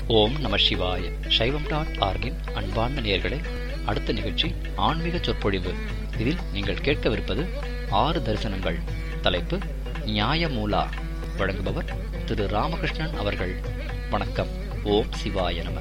ஓம் நம சிவாய சைவம் டாட் ஆர்கின் அன்பார்ந்த நேயர்களே அடுத்த நிகழ்ச்சி ஆன்மீக சொற்பொழிவு இதில் நீங்கள் கேட்கவிருப்பது ஆறு தரிசனங்கள் தலைப்பு நியாயமூலா வழங்குபவர் திரு ராமகிருஷ்ணன் அவர்கள் வணக்கம் ஓம் சிவாய நம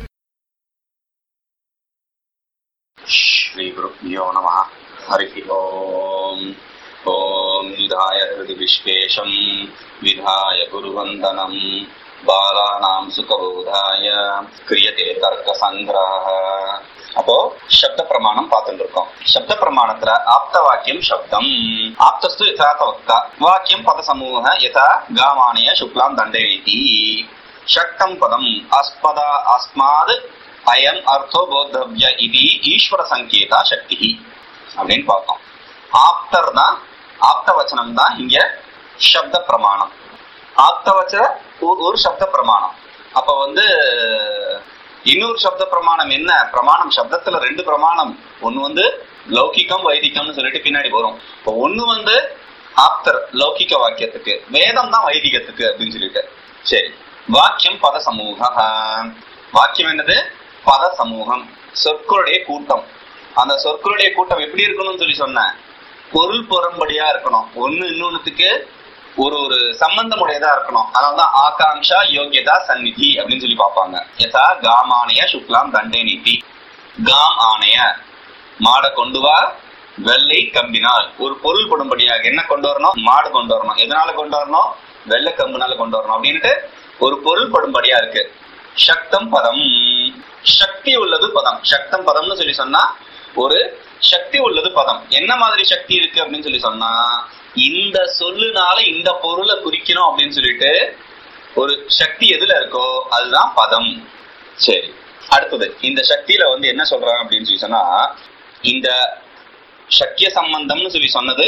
श्रीगुरुभ्यो नमः हरिः ओम् ॐ विधाय हृदि विश्वेशम् विधाय गुरुवन्दनम् बालानां सुखबोधाय क्रियते தர்க்கசங்கிரஹ அப்போ சப்த பிரமாணம் பார்த்துட்டு இருக்கோம் சப்த பிரமாணத்துல ஆப்த வாக்கியம் சப்தம் ஆப்தஸ்து யதார்த்த வக்தா வாக்கியம் பத சமூக யதா காமானய சுக்லாம் தண்டயதி சக்தம் பதம் அஸ்பதா அஸ்மாத் அயம் அர்த்தோ போத்தவ்ய இது ஈஸ்வர சங்கேதா சக்தி அப்படின்னு பார்த்தோம் ஆப்தர் தான் ஆப்த வச்சனம் தான் இங்க சப்த பிரமாணம் ஆப்த வச்ச ஒரு சப்த பிரமாணம் அப்ப வந்து இன்னொரு சப்த பிரமாணம் என்ன பிரமாணம் சப்தத்துல ரெண்டு பிரமாணம் ஒண்ணு வந்து லௌகிகம் வைதிகம்னு சொல்லிட்டு பின்னாடி வரும் இப்போ ஒண்ணு வந்து ஆப்தர் லௌகிக வாக்கியத்துக்கு வேதம் தான் வைதிகத்துக்கு அப்படின்னு சொல்லிட்டு சரி வாக்கியம் பத சமூக வாக்கியம் என்னது பத சமூகம் சொற்களுடைய கூட்டம் அந்த சொற்களுடைய கூட்டம் எப்படி இருக்கணும்னு சொல்லி சொன்னேன் பொருள் புறம்படியா இருக்கணும் ஒண்ணு இன்னொன்னுத்துக்கு ஒரு ஒரு சம்பந்தம் உடையதா இருக்கணும் அதனாலதான் ஆகாங்ஷா யோகியதா சந்நிதி அப்படின்னு சொல்லி பார்ப்பாங்க யதா காமானய சுக்லாம் தண்டை நீதி காம் ஆணைய மாடை கொண்டு வா வெள்ளை கம்பினால் ஒரு பொருள் படும்படியாக என்ன கொண்டு வரணும் மாடு கொண்டு வரணும் எதனால கொண்டு வரணும் வெள்ளை கம்புனால கொண்டு வரணும் அப்படின்ட்டு ஒரு பொருள் படும்படியா இருக்கு சக்தம் பதம் சக்தி உள்ளது பதம் சக்தம் பதம்னு சொல்லி சொன்னா ஒரு சக்தி உள்ளது பதம் என்ன மாதிரி சக்தி இருக்கு அப்படின்னு சொல்லி சொன்னா இந்த சொல்லுனால இந்த பொருளை குறிக்கணும் அப்படின்னு சொல்லிட்டு ஒரு சக்தி எதுல இருக்கோ அதுதான் பதம் சரி அடுத்தது இந்த சக்தியில வந்து என்ன சொல்றாங்க அப்படின்னு சொல்லி சொன்னா இந்த சக்கிய சம்பந்தம்னு சொல்லி சொன்னது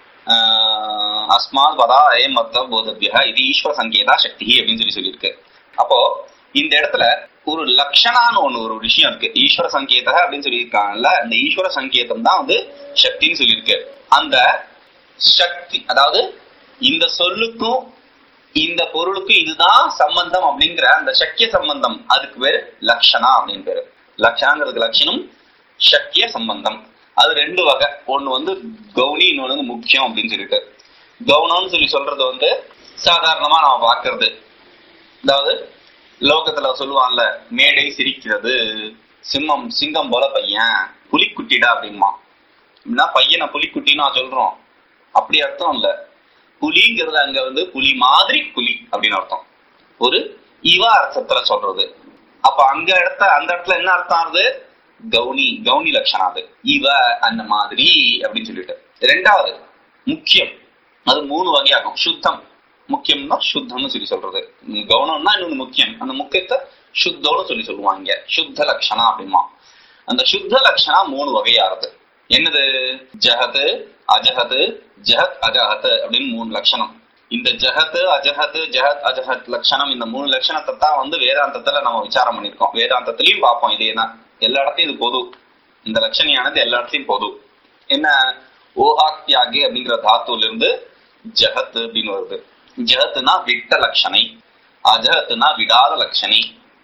அஸ்மாத் பதா அயம் மத்த போதபியா இது ஈஸ்வர சங்கேதா சக்தி அப்படின்னு சொல்லி சொல்லியிருக்கு அப்போ இந்த இடத்துல ஒரு லட்சணான்னு ஒண்ணு ஒரு விஷயம் இருக்கு ஈஸ்வர சங்கேதா அப்படின்னு சொல்லியிருக்காங்கல்ல அந்த ஈஸ்வர சங்கேதம் தான் வந்து சக்தின்னு சொல்லியிருக்கு அந்த சக்தி அதாவது இந்த சொல்லுக்கும் இந்த பொருளுக்கும் இதுதான் சம்பந்தம் அப்படிங்கிற அந்த சக்கிய சம்பந்தம் அதுக்கு பேரு லட்சணா அப்படின்னு பேரு லட்சணாங்கிறதுக்கு லட்சணம் சக்கிய சம்பந்தம் அது ரெண்டு வகை ஒண்ணு வந்து கவுனி இன்னொன்னு வந்து முக்கியம் அப்படின்னு சொல்லிட்டு கவுனம்னு சொல்லி சொல்றது வந்து சாதாரணமா நம்ம பாக்குறது அதாவது லோகத்துல சொல்லுவான்ல மேடை சிரிக்கிறது சிம்மம் சிங்கம் போல பையன் புலிக்குட்டிடா அப்படிமா அப்படின்னா பையனை புலிக்குட்டி நான் சொல்றோம் அப்படி அர்த்தம் இல்ல புலிங்கிறது அங்க வந்து புலி மாதிரி புலி அப்படின்னு அர்த்தம் ஒரு இவ அர்த்தத்துல சொல்றது அப்ப அங்க இடத்த அந்த இடத்துல என்ன அர்த்தம் ஆகுது கவுனி கவுனி லட்சணம் அது இவ அந்த மாதிரி அப்படின்னு சொல்லிட்டு ரெண்டாவது முக்கியம் அது மூணு வகையாகும் சுத்தம் முக்கியம்னா சுத்தம்னு சொல்லி சொல்றது கவனம்னா இன்னொன்னு முக்கியம் அந்த முக்கியத்தை சுத்தம்னு சொல்லி சொல்லுவாங்க சுத்த லட்சணம் அப்படிமா அந்த சுத்த லட்சணம் மூணு வகையாறுது என்னது ஜஹத் அஜஹத் ஜஹத் அஜஹத் அப்படின்னு மூணு லட்சணம் இந்த ஜஹத் அஜஹத் ஜஹத் அஜஹத் லட்சணம் இந்த மூணு லட்சணத்தை தான் வந்து வேதாந்தத்துல நம்ம விசாரம் பண்ணிருக்கோம் வேதாந்தத்திலயும் பார்ப்போம் இதே தான் எல்லா இடத்தையும் இது பொது இந்த லட்சணியானது எல்லா இடத்தையும் பொது என்ன ஓஹாக்தியாகி அப்படிங்கிற தாத்துல இருந்து ஜஹத் அப்படின்னு வருது ஜஹத்னா விட்ட லட்சணை அஜஹத்னா விடாத லட்சணை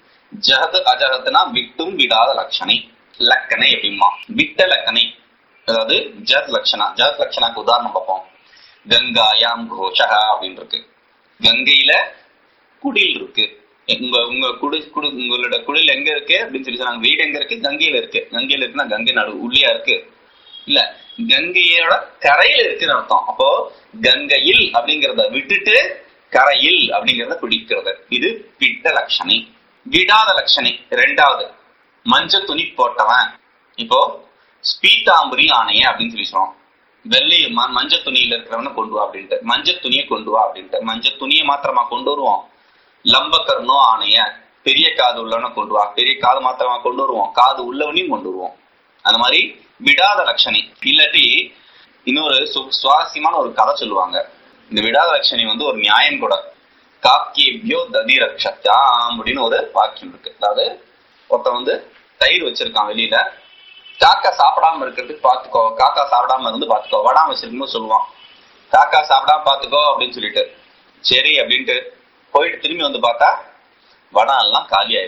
ஜஹத் அஜஹத்னா விட்டும் விடாத லட்சணை லக்கணை அப்படிமா விட்ட லக்கணை அதாவது ஜத் லட்சணா ஜத் லட்சணாக்கு உதாரணம் பார்ப்போம் கங்காயாம் கோஷகா அப்படின்னு இருக்கு கங்கையில குடில் இருக்கு உங்க உங்க குடி குடு உங்களோட குடில் எங்க இருக்கு அப்படின்னு சொல்லி சொன்னாங்க வீடு எங்க இருக்கு கங்கையில இருக்கு கங்கையில இருக்குன்னா கங்கை நடு உள்ளியா இருக்கு இல்ல கங்கையோட கரையில இருக்குன்னு அர்த்தம் அப்போ கங்கையில் அப்படிங்கறத விட்டுட்டு கரையில் அப்படிங்கறத பிடிக்கிறது இது விட்ட லட்சணை விடாத லட்சணை ரெண்டாவது மஞ்ச துணி போட்டவன் இப்போ ஸ்பீதாம்பரி ஆணைய அப்படின்னு சொல்லி சொல்றோம் வெள்ளை மஞ்ச துணியில இருக்கிறவன கொண்டு வா அப்படின்ட்டு மஞ்ச துணியை கொண்டு வா அப்படின்ட்டு மஞ்ச துணியை மாத்திரமா கொண்டு வருவோம் லம்பக்கர்ணோ ஆணைய பெரிய காது உள்ளவன கொண்டு வா பெரிய காது மாத்திரமா கொண்டு வருவோம் காது உள்ளவனையும் கொண்டு வருவோம் அந்த மாதிரி விடாத லட்சணி இல்லாட்டி இன்னொரு சுவாரஸ்யமான ஒரு கதை சொல்லுவாங்க இந்த விடாத லட்சணி வந்து ஒரு நியாயம் கூட காக்கியபியோ ததி ரக்ஷத்தாம் அப்படின்னு ஒரு வாக்கியம் இருக்கு அதாவது ஒருத்தன் வந்து தயிர் வச்சிருக்கான் வெளியில காக்கா சாப்பிடாம இருக்கிறதுக்கு பாத்துக்கோ காக்கா சாப்பிடாம இருந்து பாத்துக்கோ வடாம வச்சிருக்கும்போது சொல்லுவான் காக்கா சாப்பிடாம பாத்துக்கோ அப்படின்னு சொல்லிட்டு சரி அப்படின்ட்டு போயிட்டு திரும்பி வந்து பார்த்தா வடம் எல்லாம் காலியா இருக்கும்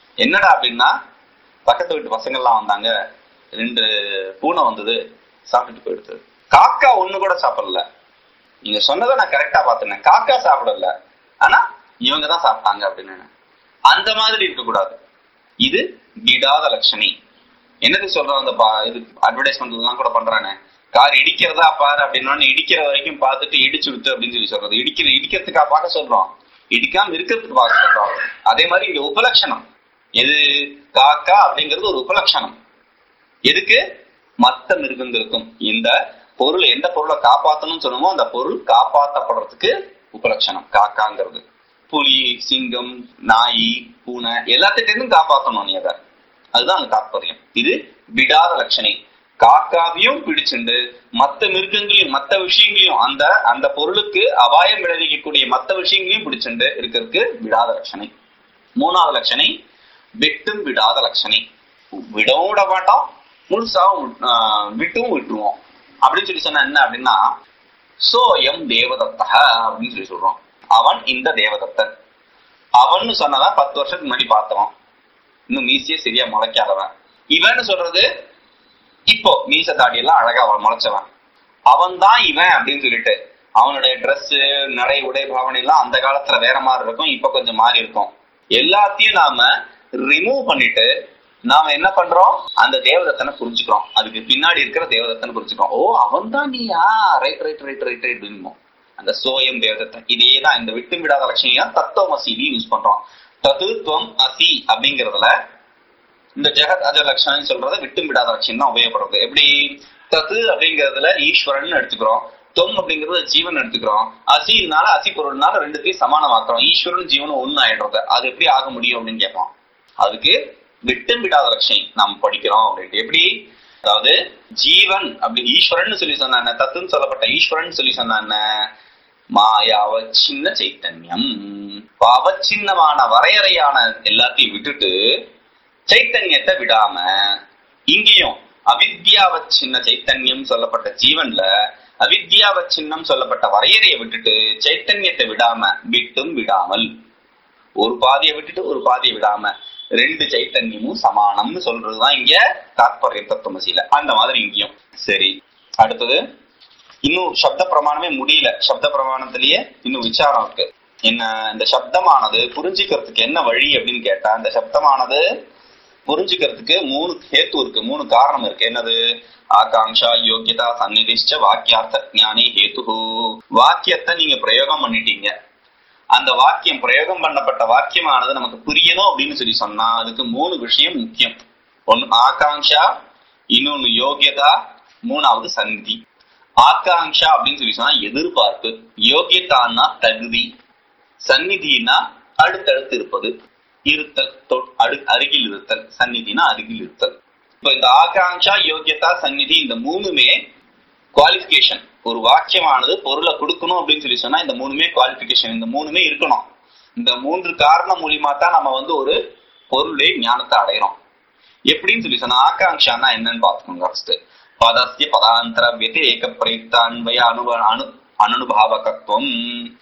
என்னடா அப்படின்னா பக்கத்து வீட்டு பசங்கள்லாம் வந்தாங்க ரெண்டு பூனை வந்தது சாப்பிட்டுட்டு போயிடுது காக்கா ஒண்ணு கூட சாப்பிடல நீங்க சொன்னதை நான் கரெக்டா பாத்துனேன் காக்கா சாப்பிடல ஆனா இவங்க தான் சாப்பிட்டாங்க அப்படின்னு அந்த மாதிரி இருக்கக்கூடாது இது விடாத லட்சணி என்னது சொல்றோம் அந்த பா- இது அட்வர்டைஸ்மெண்ட் எல்லாம் கூட பண்றானே கார் இடிக்கிறதா பாரு அப்படின்னு இடிக்கிற வரைக்கும் பார்த்துட்டு இடிச்சு விட்டு அப்படின்னு சொல்லி சொல்றது இடிக்கிற இடிக்கிறதுக்கா பார்க்க சொல்றோம் இடிக்காம இருக்கிறதுக்கு பார்க்க சொல்றோம் அதே மாதிரி இங்க உபலட்சணம் எது காக்கா அப்படிங்கிறது ஒரு உபலட்சணம் எதுக்கு மத்த மிருகங்களுக்கும் இந்த பொருள் எந்த பொருளை காப்பாத்தணும்னு சொன்னோமோ அந்த பொருள் காப்பாத்தப்படுறதுக்கு உபலட்சணம் காக்காங்கிறது புலி சிங்கம் நாய் பூனை எல்லாத்திட்ட இருந்தும் காப்பாத்தணும் நீ அதை அதுதான் அந்த தாற்பயம் இது விடாத லட்சணை காக்காவையும் பிடிச்சுண்டு மத்த மிருகங்களையும் மத்த விஷயங்களையும் அந்த அந்த பொருளுக்கு அபாயம் விளைவிக்கக்கூடிய மத்த விஷயங்களையும் பிடிச்சுண்டு இருக்கிறதுக்கு விடாத லட்சணை மூணாவது லட்சணை விட்டும் விடாத லட்சணை விடவும் விட மாட்டோம் முழுசாவும் விட்- ஆஹ் விட்டும் விட்டுருவோம் அப்படின்னு சொல்லி சொன்னா என்ன அப்படின்னா சோயம் தேவதத்தக அப்படின்னு சொல்லி சொல்றோம் அவன் இந்த தேவதத்தன் அவன்னு சொன்னவன் பத்து வருஷத்துக்கு முன்னாடி பார்த்தவன் இன்னும் மீசியே சரியா முளைக்காதவன் இவன்னு சொல்றது இப்போ மீச தாடி எல்லாம் அழகா அவன் முளைச்சவன் அவன் தான் இவன் அப்படின்னு சொல்லிட்டு அவனுடைய Dress நடை உடை பாவனை எல்லாம் அந்த காலத்துல வேற மாதிரி இருக்கும் இப்ப கொஞ்சம் மாறி இருக்கும் எல்லாத்தையும் நாம ரிமூவ் பண்ணிட்டு நாம என்ன பண்றோம் அந்த தேவதத்தனை புரிஞ்சுக்கிறோம் அதுக்கு பின்னாடி இருக்கிற தேவதத்தனை புரிஞ்சுக்கிறோம் ஓ அவன் தான் நீயா right right right right right அந்த சோயம் தேவதத்தன் இதே தான் இந்த விட்டு விடாத லட்சணியா தத்துவமசினி யூஸ் பண்றோம் தத்துவம் அசி அப்படிங்கறதுல இந்த ஜெகத் அஜ லட்சணம் சொல்றத விட்டு விடாத லட்சணம் தான் உபயோகப்படுறது எப்படி தத்து அப்படிங்கறதுல ஈஸ்வரன் எடுத்துக்கிறோம் தொம் அப்படிங்கறது ஜீவன் எடுத்துக்கிறோம் அசினால அசி பொருள்னால ரெண்டுத்தையும் சமானமாக்குறோம் ஈஸ்வரன் ஜீவனும் ஒண்ணு ஆயிடுறது அது எப்படி ஆக முடியும் அப்படின்னு கேட்போம் அதுக்கு விட்டு விடாத லட்சணம் நாம் படிக்கிறோம் அப்படின்ட்டு எப்படி அதாவது ஜீவன் அப்படி ஈஸ்வரன் சொல்லி சொன்ன தத்துன்னு சொல்லப்பட்ட ஈஸ்வரன் சொல்லி சொன்ன மாயாவ சின்ன சைத்தன்யம் அவச்சின்னமான வரையறையான எல்லாத்தையும் விட்டுட்டு சைத்தன்யத்தை விடாம இங்கேயும் அவித்யாவ சின்ன சைத்தன்யம் சொல்லப்பட்ட ஜீவன்ல அவித்யாவ சின்னம் சொல்லப்பட்ட வரையறையை விட்டுட்டு சைத்தன்யத்தை விடாம விட்டும் விடாமல் ஒரு பாதியை விட்டுட்டு ஒரு பாதியை விடாம ரெண்டு சைத்தன்யமும் சமானம்னு சொல்றதுதான் இங்க தாற்பரிய தத்துவமசியில அந்த மாதிரி இங்கேயும் சரி அடுத்தது இன்னும் சப்த பிரமாணமே முடியல சப்த பிரமாணத்திலேயே இன்னும் விசாரம் இருக்கு என்ன இந்த சப்தமானது புரிஞ்சுக்கிறதுக்கு என்ன வழி அப்படின்னு கேட்டா இந்த சப்தமானது புரிஞ்சுக்கிறதுக்கு மூணு ஹேத்து இருக்கு மூணு காரணம் இருக்கு என்னது ஆகாங்ஷா யோகியதா சந்நிதிஷ்ட வாக்கியார்த்த ஞானி ஹேத்து வாக்கியத்தை நீங்க பிரயோகம் பண்ணிட்டீங்க அந்த வாக்கியம் பிரயோகம் பண்ணப்பட்ட வாக்கியமானது நமக்கு புரியணும் அப்படின்னு சொல்லி சொன்னா அதுக்கு மூணு விஷயம் முக்கியம் ஒன்னு ஆகாங்ஷா இன்னொன்னு யோகியதா மூணாவது சந்தி ஆகாங்ஷா அப்படின்னு சொல்லி சொன்னா எதிர்பார்ப்பு யோகியதான்னா தகுதி சந்நிதினா அடுத்தடுத்து இருப்பது இருத்தல் தொ- அடு- அருகில் இருத்தல் சந்நிதினா அருகில் இருத்தல் இப்ப இந்த ஆகாங்ஷா யோகியதா சந்நிதி இந்த மூணுமே குவாலிபிகேஷன் ஒரு வாக்கியமானது பொருளை கொடுக்கணும் அப்படின்னு சொல்லி சொன்னா இந்த மூணுமே குவாலிபிகேஷன் இந்த மூணுமே இருக்கணும் இந்த மூன்று காரணம் மூலியமா தான் நம்ம வந்து ஒரு பொருளை ஞானத்தை அடையிறோம் எப்படின்னு சொல்லி சொன்னா ஆகாங்ஷான்னா என்னன்னு பாத்துக்கோங்க ஃபர்ஸ்ட் பதஸ்ய பதாந்தர व्यतिरेक பிரயுக்த அன்வய அனுப அனு அனனுபாவகத்துவம்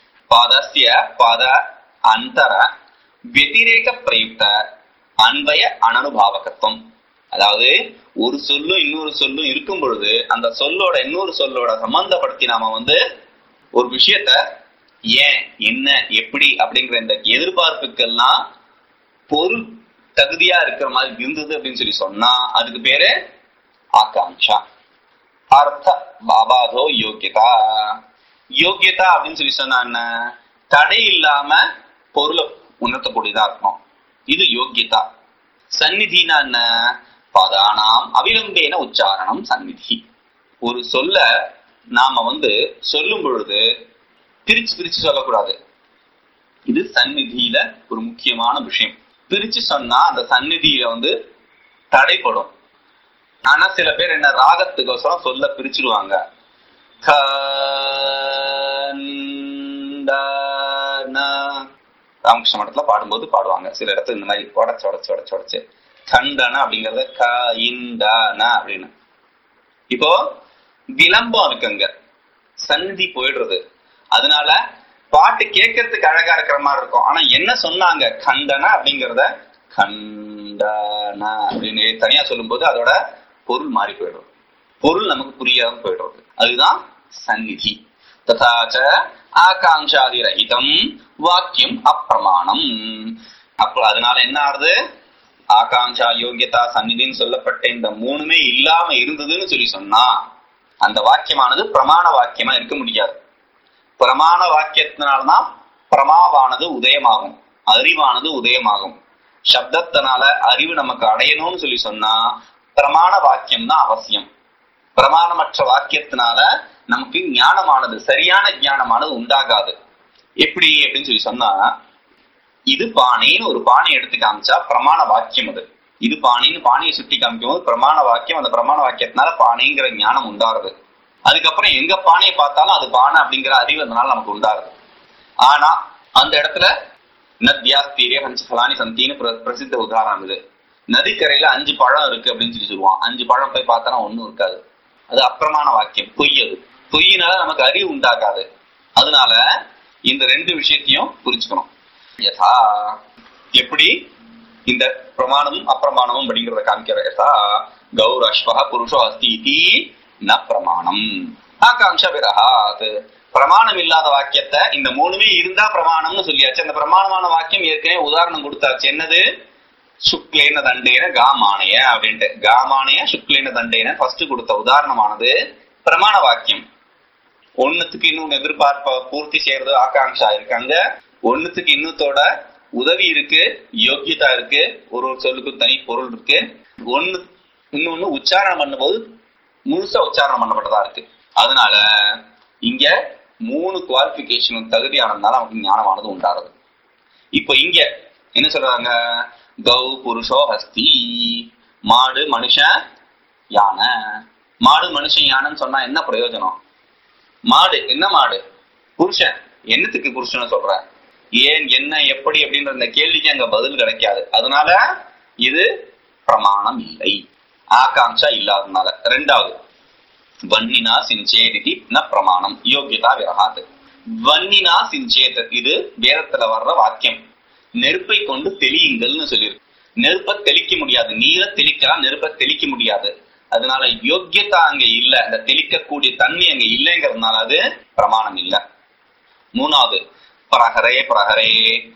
பதஸ்ய பத அந்தர व्यतिरेक பிரயுக்த அன்வய அனனுபாவகத்துவம் அதாவது ஒரு சொல்லும் இன்னொரு சொல்லும் இருக்கும் பொழுது அந்த சொல்லோட இன்னொரு சொல்லோட சம்பந்தப்படுத்தி நாம வந்து ஒரு விஷயத்த ஏன் என்ன எப்படி அப்படிங்கிற இந்த எதிர்பார்ப்புக்கெல்லாம் பொருள் தகுதியா இருக்கிற மாதிரி இருந்தது அப்படின்னு சொல்லி சொன்னா அதுக்கு பேரு ஆகாங்ஷா அர்த்த பாபாதோ யோக்கியதா யோக்கியதா அப்படின்னு சொல்லி சொன்னா என்ன தடை இல்லாம பொருளை உணர்த்தக்கூடியதா இருக்கணும் இது யோக்கியதா சந்நிதினா என்ன பதானாம் அவிலம்பேன உச்சாரணம் சந்நிதி ஒரு சொல்ல நாம வந்து சொல்லும் பொழுது பிரிச்சு பிரிச்சு சொல்லக்கூடாது இது சந்நிதியில ஒரு முக்கியமான விஷயம் பிரிச்சு சொன்னா அந்த சந்நிதியில வந்து தடைப்படும் ஆனா சில பேர் என்ன ராகத்துக்கோசரம் சொல்ல பிரிச்சிருவாங்க கண்டன. ராமகிருஷ்ண மடத்துல பாடும்போது பாடுவாங்க சில இடத்துல இந்த மாதிரி உடச்சு உடச்சு உடச்சு உடச்சு கண்டன அப்படிங்கறத க இண்டன அப்படின்னு இப்போ விளம்பம் இருக்குங்க சந்தி போயிடுறது அதனால பாட்டு கேட்கறதுக்கு அழகா இருக்கிற மாதிரி இருக்கும் ஆனா என்ன சொன்னாங்க கண்டன அப்படிங்கறத கண்டன அப்படின்னு தனியா சொல்லும்போது அதோட பொருள் மாறி போயிடும் பொருள் நமக்கு புரியாம போயிடுறது அதுதான் சந்நிதி ததாச்ச ஆகாங்காதி ரஹிதம் வாக்கியம் அப்பிரமாணம் அப்ப அதனால என்ன ஆறுது ஆகாங்ஷா யோகியதா சந்நிதின்னு சொல்லப்பட்ட இந்த மூணுமே இல்லாம இருந்ததுன்னு சொல்லி சொன்னா அந்த வாக்கியமானது பிரமாண வாக்கியமா இருக்க முடியாது பிரமாண வாக்கியத்தினால்தான் பிரமாவானது உதயமாகும் அறிவானது உதயமாகும் சப்தத்தினால அறிவு நமக்கு அடையணும்னு சொல்லி சொன்னா பிரமாண வாக்கியம் தான் அவசியம் பிரமாணமற்ற வாக்கியத்தினால நமக்கு ஞானமானது சரியான ஞானமானது உண்டாகாது எப்படி அப்படின்னு சொல்லி சொன்னா இது பானைன்னு ஒரு பானை எடுத்து காமிச்சா பிரமாண வாக்கியம் அது இது பானைன்னு பானையை சுட்டி காமிக்கும் போது பிரமாண வாக்கியம் அந்த பிரமாண வாக்கியத்தினால பானைங்கிற ஞானம் உண்டாருது அதுக்கப்புறம் எங்க பானையை பார்த்தாலும் அது பானை அப்படிங்கிற அறிவு அதனால நமக்கு உண்டாருது ஆனா அந்த இடத்துல நத்யாஸ்தீரிய பஞ்சபலானி சந்தின்னு பிர- பிரசித்த உதாரணம் இது நதிக்கரையில அஞ்சு பழம் இருக்கு அப்படின்னு சொல்லி சொல்லுவான் அஞ்சு பழம் போய் பார்த்தா ஒண்ணும் இருக்காது அது அப்பிரமாண வாக்கியம் பொய் அது பொய்யினால நமக்கு அறிவு உண்டாகாது அதனால இந்த ரெண்டு விஷயத்தையும் புரிஞ்சுக்கணும் யதா எப்படி இந்த பிரமாணமும் அப்பிரமாணமும் அப்படிங்கிறத காமிக்கிற யதா கௌர் அஸ்வஹ புருஷோ அஸ்தி இதி ந பிரமாணம் ஆகாங்ஷ விரஹாத் பிரமாணம் இல்லாத வாக்கியத்தை இந்த மூணுமே இருந்தா பிரமாணம்னு சொல்லியாச்சு அந்த பிரமாணமான வாக்கியம் ஏற்கனவே உதாரணம் கொடுத்தாச்சு என்னது சுக்லேன தண்டேன காமானைய அப்படின்ட்டு காமானைய சுக்லேன தண்டேன ஃபர்ஸ்ட் கொடுத்த உதாரணமானது பிரமாண வாக்கியம் ஒண்ணுத்துக்கு இன்னொன்னு எதிர்பார்ப்ப பூர்த்தி செய்யறது ஆகாங்ஷா இருக்காங்க ஒண்ணுத்துக்கு இன்னத்தோட உதவி இருக்கு யோக்கியதா இருக்கு ஒரு ஒரு சொல்லுக்கு தனி பொருள் இருக்கு ஒண்ணு இன்னொன்னு உச்சாரணம் பண்ணும்போது முழுசா உச்சாரணம் பண்ணப்பட்டதா இருக்கு அதனால இங்க மூணு குவாலிபிகேஷன் தகுதியானதுனால நமக்கு ஞானமானது உண்டாகுது இப்போ இங்க என்ன சொல்றாங்க கௌ புருஷோ ஹஸ்தி மாடு மனுஷன் யானை மாடு மனுஷன் யானைன்னு சொன்னா என்ன பிரயோஜனம் மாடு என்ன மாடு புருஷன் என்னத்துக்கு புருஷன் சொல்ற ஏன் என்ன எப்படி அப்படின்ற இந்த கேள்விக்கு அங்க பதில் கிடைக்காது அதனால இது பிரமாணம் இல்லை ஆகாங்ஷா இல்லாததுனால ரெண்டாவது வன்னினா சிஞ்சேதி ந பிரமாணம் யோகியதா விரகாது வன்னினா சிஞ்சேத் இது வேதத்துல வர்ற வாக்கியம் நெருப்பை கொண்டு தெளியுங்கள்னு சொல்லியிருக்கு நெருப்பை தெளிக்க முடியாது நீரை தெளிக்கலாம் நெருப்பை தெளிக்க முடியாது அதனால யோக்கியதா அங்க இல்ல அந்த தெளிக்கக்கூடிய தன்மை அங்க இல்லைங்கிறதுனால அது பிரமாணம் இல்ல மூணாவது பிரஹரே பிரஹரே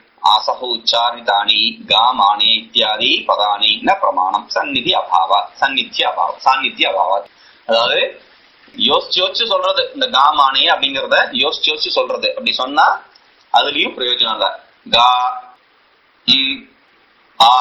ஆசஹ உச்சாரிதானி காமானி இத்தியாதி பதானி ந பிரமாணம் சந்நிதி அபாவா சந்நித்திய அபாவ சாநித்திய அபாவா அதாவது யோசிச்சு யோசிச்சு சொல்றது இந்த காமானி அப்படிங்கறத யோசிச்சு யோசிச்சு சொல்றது அப்படி சொன்னா அதுலயும் பிரயோஜனம் இல்ல கா ம், ஆ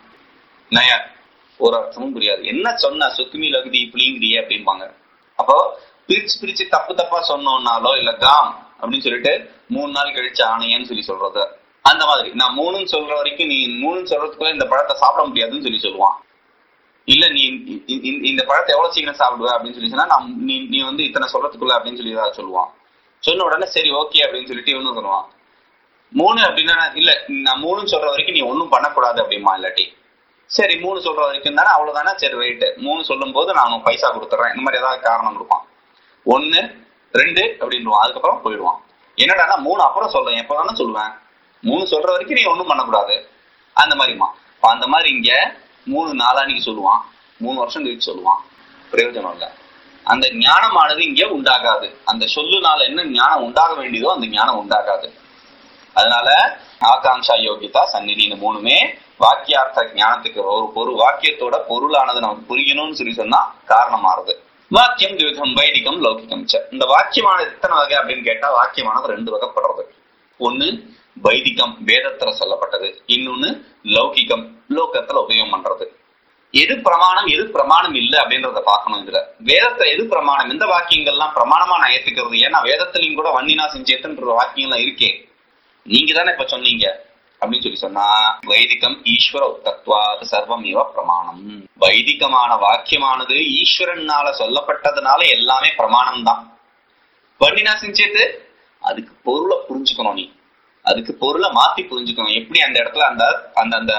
நய ஒரு அர்த்தமும் புரியாது என்ன சொன்ன சுக்குமி லகுதி இப்படிங்கிறியே அப்படிம்பாங்க அப்போ பிரிச்சு பிரிச்சு தப்பு தப்பா சொன்னோம்னாலோ இல்ல காம் அப்படின்னு சொல்லிட்டு மூணு நாள் கழிச்சு ஆணையன்னு சொல்லி சொல்றது அந்த மாதிரி நான் மூணுன்னு சொல்ற வரைக்கும் நீ மூணுன்னு சொல்றதுக்குள்ள இந்த பழத்தை சாப்பிட முடியாதுன்னு சொல்லி சொல்லுவான் இல்ல நீ இ- இ- இ- இந்த பழத்தை எவ்வளவு சீக்கிரம் சாப்பிடுவ அப்படின்னு சொல்லி சொன்னா நான் நீ நீ வந்து இத்தனை சொல்றதுக்குள்ள அப்படின்னு சொல்லி ஏதாவது சொல்லுவான் சொன்ன உடனே சரி ஓகே அப்படின்னு சொல்லிட்டு இவனும் சொல்லுவான் மூணு அப்படின்னா இல்ல நான் மூணுன்னு சொல்ற வரைக்கும் நீ ஒன்னும் பண்ணக்கூடாது அப்படிமா இல்லாட்டி சரி மூணு சொல்ற வரைக்கும் தானே அவ்வளவுதானே சரி ரைட்டு மூணு சொல்லும் போது நான் உனக்கு பைசா கொடுத்துறேன் இந்த மாதிரி ஏதாவது காரணம் கொடுப்பான் ஒன்னு ரெண்டு அப்படின்னுவான் அதுக்கப்புறம் போயிடுவான் என்னடான்னா மூணு அப்புறம் சொல்றேன் எப்பதானே சொல்லுவேன் மூணு சொல்ற வரைக்கும் நீ ஒன்றும் பண்ணக்கூடாது அந்த மாதிரிமா அப்ப அந்த மாதிரி இங்க மூணு நாளானிக்கு சொல்லுவான் மூணு வருஷம் கழிச்சு சொல்லுவான் பிரயோஜனம் இல்லை அந்த ஞானமானது இங்க உண்டாகாது அந்த சொல்லுனால என்ன ஞானம் உண்டாக வேண்டியதோ அந்த ஞானம் உண்டாகாது அதனால ஆகாங்ஷா யோகிதா சந்நிதி இந்த மூணுமே வாக்கியார்த்த ஞானத்துக்கு ஒரு பொருள் வாக்கியத்தோட பொருளானது நமக்கு புரியணும்னு சொல்லி சொன்னா காரணமாறுது வாக்கியம் துவிதம் வைதிகம் லௌகிகம் ச இந்த வாக்கியமானது எத்தனை வகை அப்படின்னு கேட்டா வாக்கியமானது ரெண்டு வகைப்படுறது ஒண்ணு வைதிகம் வேதத்துல சொல்லப்பட்டது இன்னொன்னு லௌகிகம் லோகத்துல உபயோகம் பண்றது எது பிரமாணம் எது பிரமாணம் இல்ல அப்படின்றத பார்க்கணும் இதுல வேதத்துல எது பிரமாணம் எந்த வாக்கியங்கள்லாம் பிரமாணமா நான் ஏத்துக்கிறது ஏன்னா வேதத்திலையும் கூட வன்னினா செஞ்சேத்துன்ற வாக்கியங்கள்லாம் இருக்கே நீங்க தானே இப்ப சொன்னீங்க அப்படின்னு சொல்லி சொன்னா வைதிகம் ஈஸ்வர உத்தத்வாத் சர்வம் இவ பிரமாணம் வைதிகமான வாக்கியமானது ஈஸ்வரனால சொல்லப்பட்டதுனால எல்லாமே பிரமாணம் தான் வர்ணினா செஞ்சேத்து அதுக்கு பொருளை புரிஞ்சுக்கணும் நீ அதுக்கு பொருளை மாத்தி புரிஞ்சுக்கணும் எப்படி அந்த இடத்துல அந்த அந்த அந்த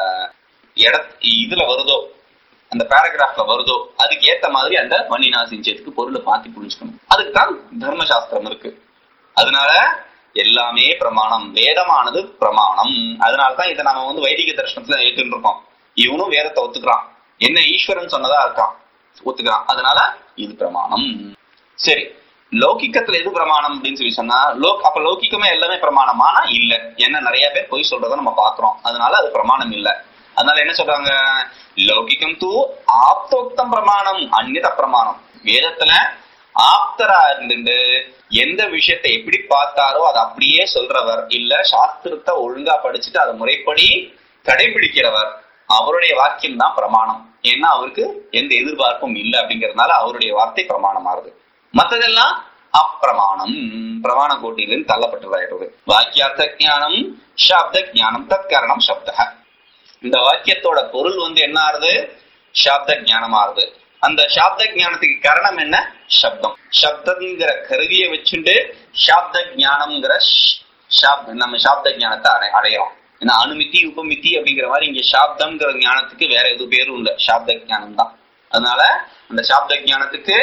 இட இதுல வருதோ அந்த பேராகிராஃப்ல வருதோ அதுக்கு ஏத்த மாதிரி அந்த வன்னினா செஞ்சதுக்கு பொருளை மாத்தி புரிஞ்சுக்கணும் அதுக்கு தான் தர்மசாஸ்திரம் இருக்கு அதனால எல்லாமே பிரமாணம் வேதமானது பிரமாணம் அதனாலதான் இதை நம்ம வந்து வைதிக தர்ஷனத்துல ஏற்றுட்டு இருக்கோம் இவனும் வேதத்தை ஒத்துக்கிறான் என்ன ஈஸ்வரன் சொன்னதா இருக்கான் ஒத்துக்கிறான் அதனால இது பிரமாணம் சரி லௌகிக்கத்துல எது பிரமாணம் அப்படின்னு சொல்லி சொன்னா லோக் அப்ப லௌகிக்கமே எல்லாமே பிரமாணமானா இல்ல ஏன்னா நிறைய பேர் பொய் சொல்றதை நம்ம பாக்குறோம் அதனால அது பிரமாணம் இல்ல அதனால என்ன சொல்றாங்க லௌகிக்கம் தூ ஆப்தோக்தம் பிரமாணம் அந்நித பிரமாணம் வேதத்துல ஆப்தரா இருந்துட்டு எந்த விஷயத்தை எப்படி பார்த்தாரோ அதை அப்படியே சொல்றவர் இல்ல சாஸ்திரத்தை ஒழுங்கா படிச்சுட்டு அதை முறைப்படி கடைபிடிக்கிறவர் அவருடைய வாக்கியம் தான் பிரமாணம் ஏன்னா அவருக்கு எந்த எதிர்பார்ப்பும் இல்லை அப்படிங்கறதுனால அவருடைய வார்த்தை பிரமாணமாறுது மத்ததெல்லாம் அப்பிரமாணம் பிரமாண கோட்டியிலிருந்து தள்ளப்பட்டதாயிடுறது வாக்கியார்த்த ஞானம் சாப்த ஞானம் தற்கரணம் சப்த இந்த வாக்கியத்தோட பொருள் வந்து என்ன ஆறுது சாப்த ஞானம் ஆறுது அந்த சாப்த ஞானத்துக்கு காரணம் என்ன சப்தம் சப்தங்கிற கருவியை வச்சுட்டு சாப்த ஞானம்ங்கிற சாப்த நம்ம சாப்த ஞானத்தை அடை அடையிறோம் ஏன்னா அனுமித்தி உபமித்தி அப்படிங்கிற மாதிரி இங்க சாப்தம்ங்கிற ஞானத்துக்கு வேற எதுவும் பேரும் இல்ல சாப்த ஞானம் தான் அதனால அந்த சாப்த ஞானத்துக்கு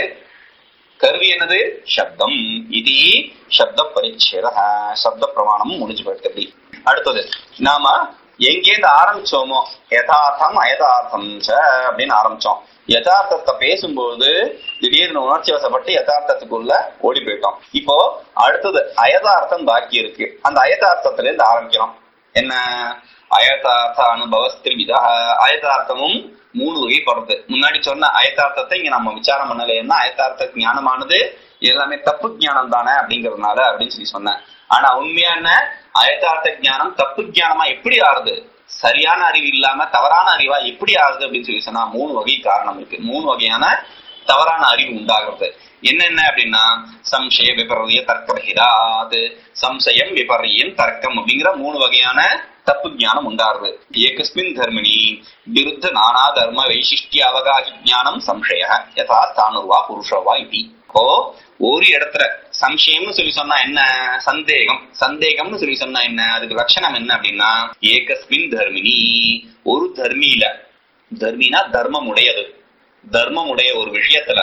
கருவி என்னது சப்தம் இது சப்த பரிச்சேத சப்த பிரமாணமும் முடிஞ்சு போயிடுது அப்படி அடுத்தது நாம எங்கேருந்து ஆரம்பிச்சோமோ யதார்த்தம் அயதார்த்தம் ச அப்படின்னு ஆரம்பிச்சோம் யதார்த்தத்தை பேசும்போது திடீர்னு உணர்ச்சி வசப்பட்டு யதார்த்தத்துக்குள்ள ஓடி போயிட்டோம் இப்போ அடுத்தது அயதார்த்தம் பாக்கி இருக்கு அந்த அயதார்த்தத்துல இருந்து ஆரம்பிக்கிறோம் என்ன அயதார்த்த அனுபவஸ்திரிவிதா அயதார்த்தமும் மூணு வகைப்படுறது முன்னாடி சொன்ன அயதார்த்தத்தை இங்க நம்ம விசாரம் பண்ணலைன்னா அயதார்த்த ஞானமானது எல்லாமே தப்பு ஞானம் தானே அப்படிங்கறதுனால அப்படின்னு சொல்லி சொன்னேன் ஆனா உண்மையா என்ன அயதார்த்த ஞானம் தப்பு ஞானமா எப்படி ஆறுது சரியான அறிவு இல்லாம தவறான அறிவா எப்படி ஆகுது அப்படின்னு சொல்லி சொன்னா மூணு வகை காரணம் இருக்கு மூணு வகையான தவறான அறிவு உண்டாகிறது என்னென்ன அப்படின்னா சம்சய விபரிய தர்க்கரகிராது சம்சயம் விபரியம் தர்க்கம் அப்படிங்கிற மூணு வகையான தப்பு ஞானம் உண்டாருது ஏகஸ்மின் தர்மினி விருத்த நானா தர்ம வைசிஷ்டிய அவகாசி ஞானம் சம்சய யதா தானுர்வா புருஷவா இதி இப்போ ஒரு இடத்துல சம்சயம்னு சொல்லி சொன்னா என்ன சந்தேகம் சந்தேகம்னு சொல்லி சொன்னா என்ன அதுக்கு லட்சணம் என்ன அப்படின்னா ஏகஸ்மின் தர்மினி ஒரு தர்மியில தர்மினா தர்மம் உடையது தர்மம் உடைய ஒரு விஷயத்துல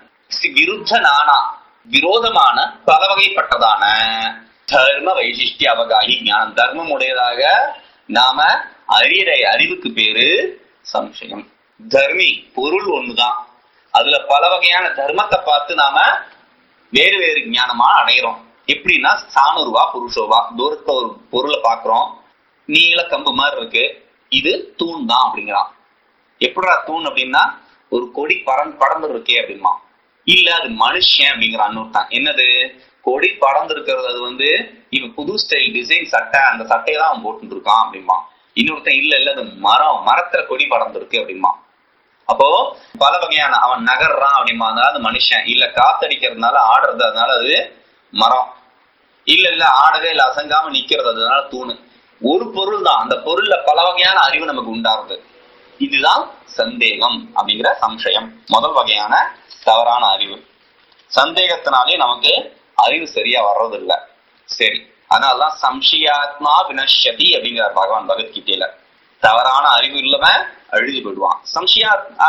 விருத்த நானா விரோதமான பல வகைப்பட்டதான தர்ம வைசிஷ்டி அவகாகி ஞானம் தர்மம் உடையதாக நாம அறியற அறிவுக்கு பேரு சம்சயம் தர்மி பொருள் ஒண்ணுதான் அதுல பல வகையான தர்மத்தை பார்த்து நாம வேறு வேறு ஞானமா அடையிறோம் எப்படின்னா சாணுருவா புருஷோவா தூரத்துல ஒரு பொருளை பாக்குறோம் நீள கம்பு மாதிரி இருக்கு இது தூண் தான் அப்படிங்கிறான் எப்படிடா தூண் அப்படின்னா ஒரு கொடி பறந்து படர்ந்து இருக்கே அப்படிமா இல்ல அது மனுஷன் அப்படிங்கிறான் இன்னொருத்தான் என்னது கொடி படர்ந்து இருக்கிறது அது வந்து இப்ப புது ஸ்டைல் டிசைன் சட்டை அந்த சட்டையை தான் அவன் போட்டு இருக்கான் அப்படிமா இன்னொருத்தன் இல்ல இல்ல அது மரம் மரத்துல கொடி படர்ந்து இருக்கு அப்படிமா அப்போ பல வகையான அவன் நகர்றான் அப்படிமா அதனால அது மனுஷன் இல்ல காத்தடிக்கிறதுனால ஆடுறது அதனால அது மரம் இல்ல இல்ல ஆடவே இல்ல அசங்காம நிக்கிறது அதனால தூணு ஒரு பொருள் தான் அந்த பொருள்ல பல வகையான அறிவு நமக்கு உண்டாகுது இதுதான் சந்தேகம் அப்படிங்கிற சம்சயம் முதல் வகையான தவறான அறிவு சந்தேகத்தினாலே நமக்கு அறிவு சரியா வர்றது இல்ல சரி அதனாலதான் சம்சயாத்மா வினஷதி அப்படிங்கிறார் பகவான் பகவத்கீதையில தவறான அறிவு இல்லாம அழுதி போயிடுவான் சம்சயா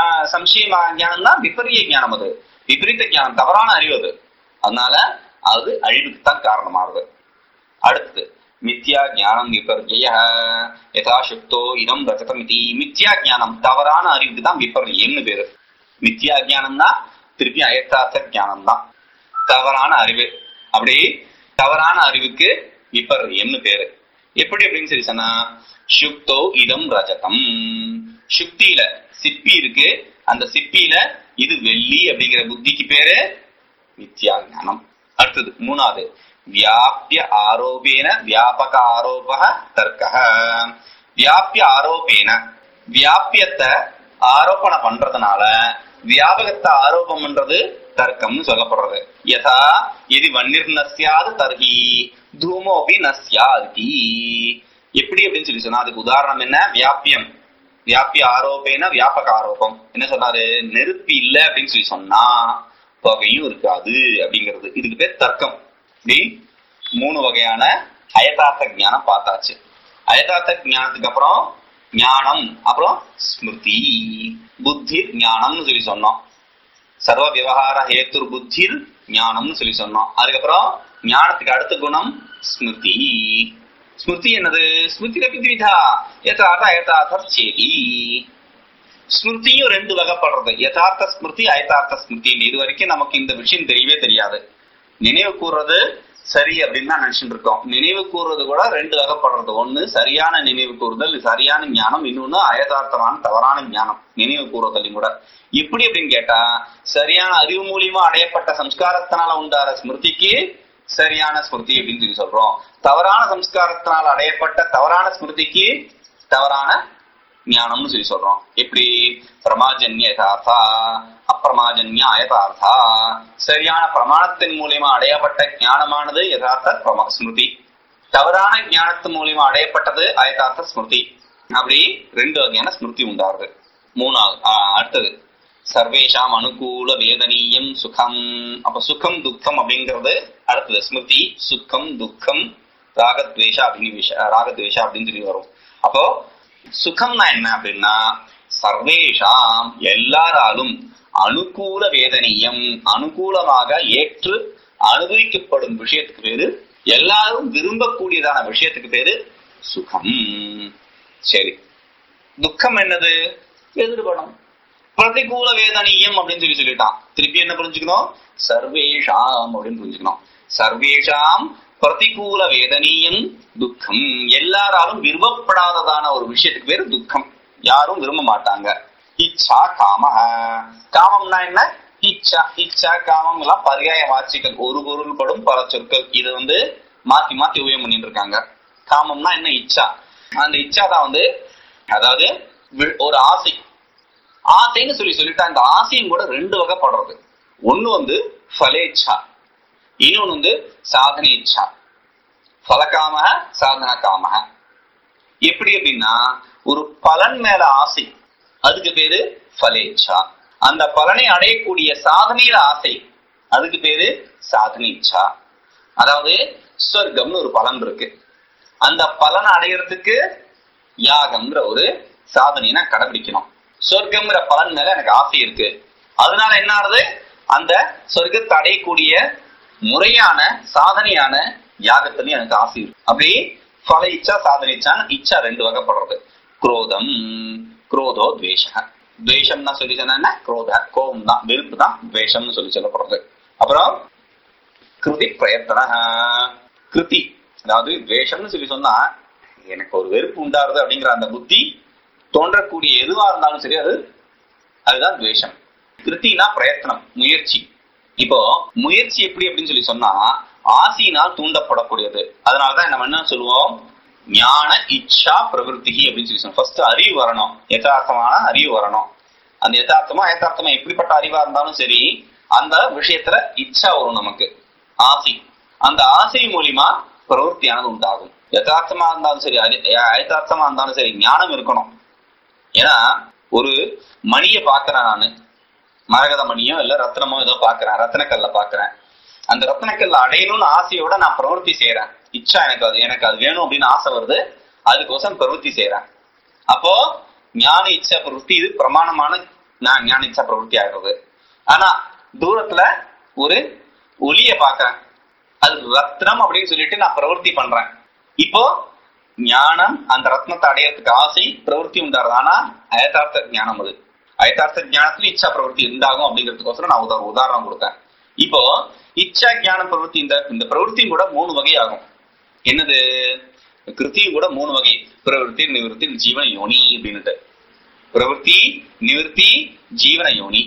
சம்சய ஞானம் தான் விபரிய ஞானம் அது விபரீத ஞானம் தவறான அறிவு அது அதனால அது அழிவுக்கு தான் காரணமாகுது அடுத்து மித்யா ஞானம் விபர்ஜய யதாசுக்தோ இதம் ரஜதம் இது மித்யா ஞானம் தவறான அறிவுக்கு தான் விபர்யம்னு பேரு மித்யா ஞானம்னா திருப்பி அயத்தார்த்த ஞானம் தான் தவறான அறிவு அப்படி தவறான அறிவுக்கு விபர்யம்னு பேரு எப்படி அப்படின்னு சொல்லி சொன்னா சுக்தோ இதம் ரஜதம் சுக்தியில சிப்பி இருக்கு அந்த சிப்பியில இது வெள்ளி அப்படிங்கிற புத்திக்கு பேரு மித்யா ஞானம் அடுத்தது மூணாவது வியாபிய ஆரோபேன வியாபக ஆரோப தர்க்க வியாபிய ஆரோபேன வியாபியத்தை ஆரோபண பண்றதுனால வியாபகத்தை ஆரோபம் பண்றது தர்க்கம்னு சொல்லப்படுறது யதா எது வன்னிர் நசியாது தர்ஹி தூமோபி நசியாதி எப்படி அப்படின்னு சொல்லி சொன்னா அதுக்கு உதாரணம் என்ன வியாபியம் வியாபிய ஆரோபேன வியாபக ஆரோபம் என்ன சொன்னாரு நெருப்பு இல்ல அப்படின்னு சொல்லி சொன்னா புகையும் இருக்காது அப்படிங்கிறது இதுக்கு பேர் தர்க்கம் இப்படி மூணு வகையான அயதார்த்த ஞானம் பார்த்தாச்சு அயதார்த்த ஞானத்துக்கு அப்புறம் ஞானம் அப்புறம் ஸ்மிருதி புத்தி ஞானம்னு சொல்லி சொன்னோம் சர்வ விவகார ஹேத்துர் புத்திர் ஞானம்னு சொல்லி சொன்னோம் அதுக்கப்புறம் ஞானத்துக்கு அடுத்த குணம் ஸ்மிருதி ஸ்மிருதி என்னது ஸ்மிருதி விதா யதார்த்த அயதார்த்த சேதி ஸ்மிருதியும் ரெண்டு வகைப்படுறது யதார்த்த ஸ்மிருதி அயதார்த்த ஸ்மிருதி இது வரைக்கும் நமக்கு இந்த விஷயம் தெரியவே தெரியாது நினைவு கூறுறது சரி அப்படின்னு தான் நினைச்சுட்டு இருக்கோம் நினைவு கூறுறது கூட ரெண்டு வகைப்படுறது ஒண்ணு சரியான நினைவு கூறுதல் சரியான ஞானம் இன்னொன்னு அயதார்த்தமான தவறான ஞானம் நினைவு கூறுதலையும் கூட எப்படி அப்படின்னு கேட்டா சரியான அறிவு மூலியமா அடையப்பட்ட சம்ஸ்காரத்தினால உண்டான ஸ்மிருதிக்கு சரியான ஸ்மிருதி அப்படின்னு சொல்லி சொல்றோம் தவறான சம்ஸ்காரத்தினால் அடையப்பட்ட தவறான ஸ்மிருதிக்கு தவறான ஞானம்னு சொல்லி சொல்றோம் எப்படி பிரமாஜன்ய யதார்த்தா அப்பிரமாஜன்ய அயதார்த்தா சரியான பிரமாணத்தின் மூலியமா அடையப்பட்ட ஞானமானது யதார்த்த பிரமா ஸ்மிருதி தவறான ஞானத்தின் மூலியமா அடையப்பட்டது அயதார்த்த ஸ்மிருதி அப்படி ரெண்டு வகையான ஸ்மிருதி உண்டாருது மூணாவது ஆஹ், அடுத்தது சர்வேஷாம் அனுகூல வேதனீயம் சுகம் அப்ப சுகம் துக்கம் அப்படிங்கிறது அடுத்தது ஸ்மிருதி சுக்கம் துக்கம் ராகத்வேஷ அபினிவேஷ ராகத்வேஷ அப்படின்னு சொல்லி வரும் அப்போ சுகம்னா என்ன அப்படின்னா சர்வேஷாம் எல்லாராலும் அனுகூல வேதனீயம் அனுகூலமாக ஏற்று அனுபவிக்கப்படும் விஷயத்துக்கு பேரு எல்லாரும் விரும்பக்கூடியதான விஷயத்துக்கு பேரு சுகம் சரி துக்கம் என்னது எதிர்படம் பிரதிகூல வேதனீயம் அப்படின்னு சொல்லி சொல்லிட்டான் திருப்பி என்ன புரிஞ்சுக்கணும் சர்வேஷாம் அப்படின்னு புரிஞ்சுக்கணும் சர்வேஷாம் பிரதிகூல வேதனீயம் துக்கம் எல்லாராலும் விரும்பப்படாததான ஒரு விஷயத்துக்கு பேரு துக்கம் யாரும் விரும்ப மாட்டாங்க இச்சா காம காமம்னா என்ன இச்சா இச்சா காமம் எல்லாம் பரியாய வாட்சிகள் ஒரு பொருள் படும் பல சொற்கள் இது வந்து மாத்தி மாத்தி உபயோகம் பண்ணிட்டு இருக்காங்க காமம்னா என்ன இச்சா அந்த இச்சா தான் வந்து அதாவது வி- ஒரு ஆசை ஆசைன்னு சொல்லி சொல்லிட்டா இந்த ஆசையும் கூட ரெண்டு வகைப்படுறது ஒண்ணு வந்து ஃபலேச்சா இன்னொன்னு வந்து சாதனேச்சா ஃபலகாம சாதன காம எப்படி அப்படின்னா ஒரு பலன் மேல ஆசை அதுக்கு பேரு ஃபலேச்சா அந்த பலனை அடையக்கூடிய சாதனையில ஆசை அதுக்கு பேரு சாதனேச்சா அதாவது சொர்க்கம்னு ஒரு பலன் இருக்கு அந்த பலனை அடையறதுக்கு யாகம்ங்கிற ஒரு சாதனையை நான் கடைபிடிக்கணும் சொர்க்கம்ங்கிற பலன் மேல எனக்கு ஆசை இருக்கு அதனால என்ன ஆகுது அந்த சொர்க்கத்தை அடையக்கூடிய முறையான சாதனையான யாகத்துலயும் எனக்கு ஆசை இருக்கு அப்படி பல இச்சா சாதனை இச்சான்னு இச்சா ரெண்டு வகைப்படுறது குரோதம் குரோதோ துவேஷ துவேஷம்னா சொல்லி சொன்னா என்ன குரோத கோபம் தான் வெறுப்பு தான் துவேஷம்னு சொல்லி சொல்லப்படுறது அப்புறம் கிருதி பிரயத்தன கிருதி அதாவது துவேஷம்னு சொல்லி சொன்னா எனக்கு ஒரு வெறுப்பு உண்டாருது அப்படிங்கிற அந்த புத்தி தோன்றக்கூடிய எதுவா இருந்தாலும் சரி அது அதுதான் துவேஷம் கிருத்தினா பிரயத்தனம் முயற்சி இப்போ முயற்சி எப்படி அப்படின்னு சொல்லி சொன்னா ஆசையினால் தூண்டப்படக்கூடியது அதனாலதான் நம்ம என்ன சொல்லுவோம் ஞான இச்சா பிரவருத்தி அப்படின்னு சொல்லி சொல்லுவோம் ஃபர்ஸ்ட் அறிவு வரணும் யதார்த்தமான அறிவு வரணும் அந்த யதார்த்தமா யதார்த்தமா எப்படிப்பட்ட அறிவா இருந்தாலும் சரி அந்த விஷயத்துல இச்சா வரும் நமக்கு ஆசை அந்த ஆசை மூலியமா பிரவருத்தியானது உண்டாகும் யதார்த்தமா இருந்தாலும் சரி அரி- யதார்த்தமா இருந்தாலும் சரி ஞானம் இருக்கணும் ஏன்னா ஒரு மணியை பாக்குறேன் நானு மரகத மணியோ இல்ல ரத்னமோ ஏதோ பாக்குறேன் ரத்னக்கல்ல பாக்குறேன் அந்த ரத்னக்கல்ல அடையணும்னு ஆசையோட நான் பிரவருத்தி செய்யறேன் இச்சா எனக்கு அது எனக்கு அது வேணும் அப்படின்னு ஆசை வருது அதுக்கோசரம் பிரவருத்தி செய்யறேன் அப்போ ஞான இச்சா பிரவருத்தி இது பிரமாணமான நான் ஞான இச்சா பிரவருத்தி ஆகிறது ஆனா தூரத்துல ஒரு ஒளிய பாக்குறேன் அது ரத்னம் அப்படின்னு சொல்லிட்டு நான் பிரவருத்தி பண்றேன் இப்போ ஞானம் அந்த ரத்னத்தை அடையறதுக்கு ஆசை பிரவருத்தி உண்டாருது ஆனா அயதார்த்த ஞானம் அது அயதார்த்த ஞானத்துல இச்சா பிரவருத்தி உண்டாகும் அப்படிங்கிறதுக்கோசரம் நான் உதா உதாரணம் கொடுத்தேன் இப்போ இச்சா ஞான பிரவருத்தி இந்த இந்த பிரவருத்தியும் கூட மூணு வகை ஆகும் என்னது கிருத்தியும் கூட மூணு வகை பிரவருத்தி நிவர்த்தி ஜீவன யோனி அப்படின்னுட்டு பிரவருத்தி நிவர்த்தி ஜீவன யோனி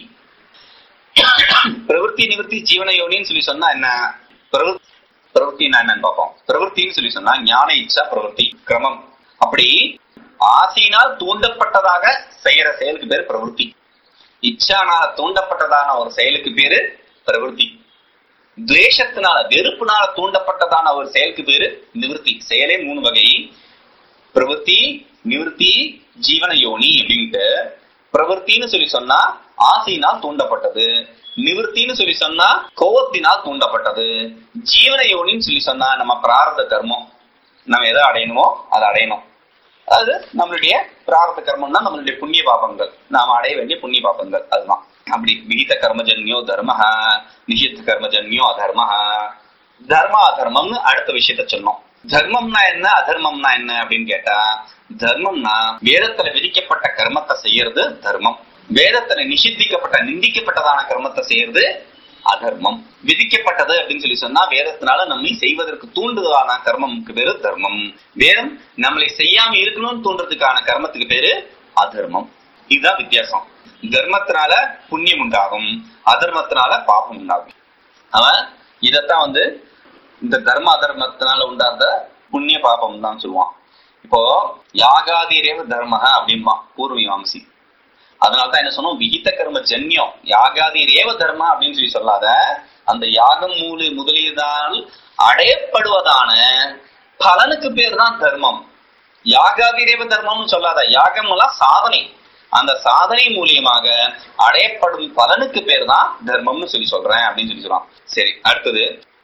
பிரவருத்தி நிவர்த்தி ஜீவன யோனின்னு சொல்லி சொன்னா என்ன பிரவருத்தி பிரவருத்தின்னா என்னன்னு பார்ப்போம் பிரவருத்தின்னு சொல்லி சொன்னா ஞான இச்சா பிரவருத்தி கிரமம் அப்படி ஆசையினால் தூண்டப்பட்டதாக செய்யற செயலுக்கு பேரு பிரவருத்தி இச்சானால தூண்டப்பட்டதான ஒரு செயலுக்கு பேரு பிரவருத்தி துவேஷத்தினால வெறுப்புனால தூண்டப்பட்டதான ஒரு செயலுக்கு பேரு நிவர்த்தி செயலே மூணு வகை பிரவருத்தி நிவர்த்தி ஜீவன யோனி அப்படின்ட்டு பிரவருத்தின்னு சொல்லி சொன்னா ஆசையினால் தூண்டப்பட்டது நிவர்த்தின்னு சொல்லி சொன்னா கோவத்தினால் தூண்டப்பட்டது ஜீவன யோனின்னு சொல்லி சொன்னா நம்ம பிராரத கர்மம் நம்ம எதை அடையணுமோ அதை அடையணும் அது நம்மளுடைய பிராரத கர்மம்னா நம்மளுடைய புண்ணிய பாபங்கள் நாம அடைய வேண்டிய புண்ணிய பாபங்கள் அதுதான் அப்படி விகித கர்மஜன்யோ தர்ம நிஷித்த கர்மஜன்யோ அதர்ம தர்ம அதர்மம்னு அடுத்த விஷயத்த சொன்னோம் தர்மம்னா என்ன அதர்மம்னா என்ன அப்படின்னு கேட்டா தர்மம்னா வேதத்துல விதிக்கப்பட்ட கர்மத்தை செய்யறது தர்மம் வேதத்துல நிஷித்திக்கப்பட்ட நிந்திக்கப்பட்டதான கர்மத்தை செய்யறது அதர்மம் விதிக்கப்பட்டது அப்படின்னு சொல்லி சொன்னா வேதத்தினால நம்மை செய்வதற்கு தூண்டுதலான கர்மம்க்கு பேரு தர்மம் வேதம் நம்மளை செய்யாம இருக்கணும்னு தூண்டுறதுக்கான கர்மத்துக்கு பேரு அதர்மம் இதுதான் வித்தியாசம் தர்மத்தினால புண்ணியம் உண்டாகும் அதர்மத்தினால பாபம் உண்டாகும் அவன் இதத்தான் வந்து இந்த தர்ம அதர்மத்தினால உண்டாத புண்ணிய பாபம் தான் சொல்லுவான் இப்போ யாகாதிரேவ தர்ம அப்படின்பா பூர்வீமாம்சி அதனாலதான் என்ன சொன்னோம் விகித கர்ம ஜன்யம் யாகாதி ரேவ தர்ம அப்படின்னு சொல்லி சொல்லாத அந்த யாகம் மூலி முதலியதால் அடையப்படுவதான பலனுக்கு பேர் தான் தர்மம் யாகாதி ரேவ தர்மம்னு சொல்லாத யாகம் எல்லாம் சாதனை அந்த சாதனை மூலியமாக அடையப்படும் பலனுக்கு பேர் தான் தர்மம்னு சொல்லி சொல்றேன் அப்படின்னு சொல்லி சொல்றான் சரி அடுத்தது